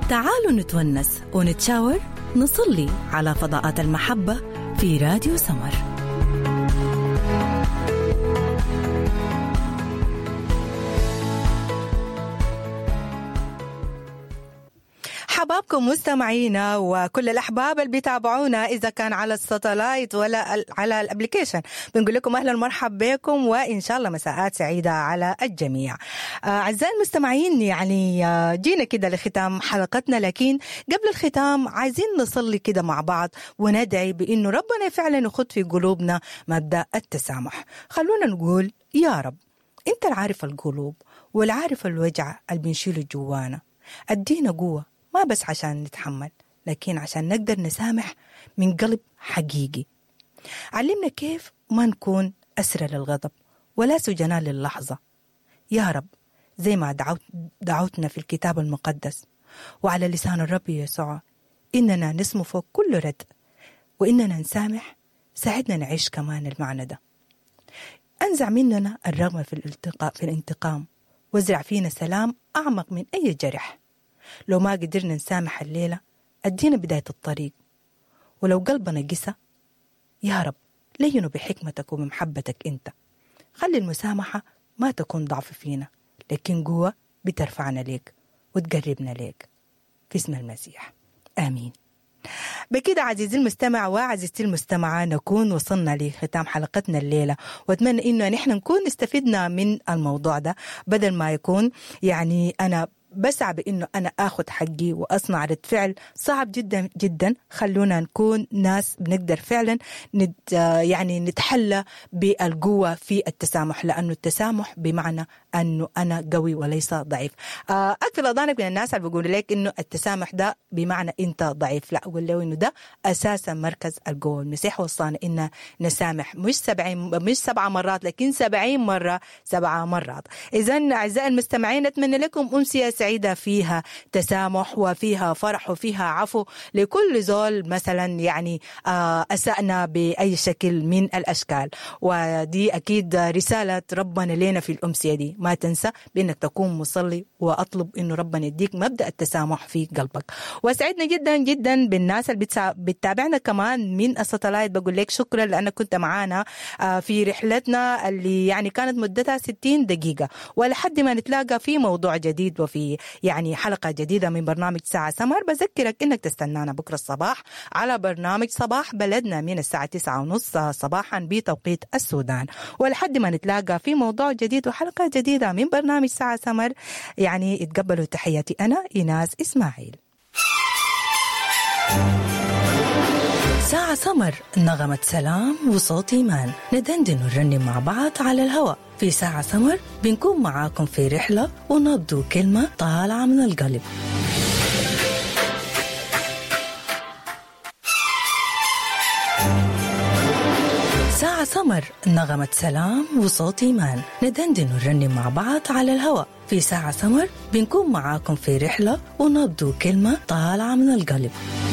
تعالوا نتونس ونتشاور نصلي على فضاءات المحبة في راديو سمر حبابكم مستمعينا وكل الاحباب اللي بيتابعونا اذا كان على الساتلايت ولا على الابلكيشن بنقول لكم اهلا ومرحبا بكم وان شاء الله مساءات سعيده على الجميع آه، اعزائي المستمعين يعني آه، جينا كده لختام حلقتنا لكن قبل الختام عايزين نصلي كده مع بعض وندعي بانه ربنا فعلا يخط في قلوبنا مبدا التسامح خلونا نقول يا رب انت العارف القلوب والعارف الوجع اللي بنشيله جوانا ادينا قوه ما بس عشان نتحمل لكن عشان نقدر نسامح من قلب حقيقي علمنا كيف ما نكون أسرى للغضب ولا سجناء للحظة يا رب زي ما دعوت دعوتنا في الكتاب المقدس وعلى لسان الرب يسوع إننا نسمو فوق كل رد وإننا نسامح ساعدنا نعيش كمان المعنى ده أنزع مننا الرغبة في الالتقاء في الانتقام وازرع فينا سلام أعمق من أي جرح لو ما قدرنا نسامح الليلة أدينا بداية الطريق ولو قلبنا قسى يا رب لينه بحكمتك وبمحبتك أنت خلي المسامحة ما تكون ضعف فينا لكن قوة بترفعنا ليك وتقربنا ليك في اسم المسيح آمين بكده عزيزي المستمع وعزيزتي المستمعة نكون وصلنا لختام حلقتنا الليلة وأتمنى إنه نحن نكون استفدنا من الموضوع ده بدل ما يكون يعني أنا بسعى بانه انا اخذ حقي واصنع رد فعل صعب جدا جدا خلونا نكون ناس بنقدر فعلا ند يعني نتحلى بالقوه في التسامح لانه التسامح بمعنى انه انا قوي وليس ضعيف اكثر اظانك من الناس اللي بيقولوا لك انه التسامح ده بمعنى انت ضعيف لا اقول له انه ده اساسا مركز القوه المسيح وصانا ان نسامح مش سبعين مش سبعة مرات لكن سبعين مرة سبعة مرات إذا أعزائي المستمعين أتمنى لكم أمسية سعيدة فيها تسامح وفيها فرح وفيها عفو لكل زول مثلا يعني أسأنا بأي شكل من الأشكال ودي أكيد رسالة ربنا لنا في الأمسية دي ما تنسى بأنك تكون مصلي وأطلب أنه ربنا يديك مبدأ التسامح في قلبك وسعدنا جدا جدا بالناس اللي بتتابعنا كمان من الساتلايت بقول لك شكرا لأنك كنت معانا في رحلتنا اللي يعني كانت مدتها 60 دقيقة ولحد ما نتلاقى في موضوع جديد وفي يعني حلقة جديدة من برنامج ساعة سمر بذكرك إنك تستنانا بكرة الصباح على برنامج صباح بلدنا من الساعة 9 ونص صباحا بتوقيت السودان ولحد ما نتلاقى في موضوع جديد وحلقة جديدة من برنامج ساعة سمر يعني اتقبلوا تحياتي أنا إيناس إسماعيل ساعة سمر نغمة سلام وصوت إيمان ندندن ونرنم مع بعض على الهواء في ساعة سمر بنكون معاكم في رحلة ونبدو كلمة طالعة من القلب ساعة سمر نغمة سلام وصوت إيمان ندندن ونرنم مع بعض على الهواء في ساعة سمر بنكون معاكم في رحلة ونبدو كلمة طالعة من القلب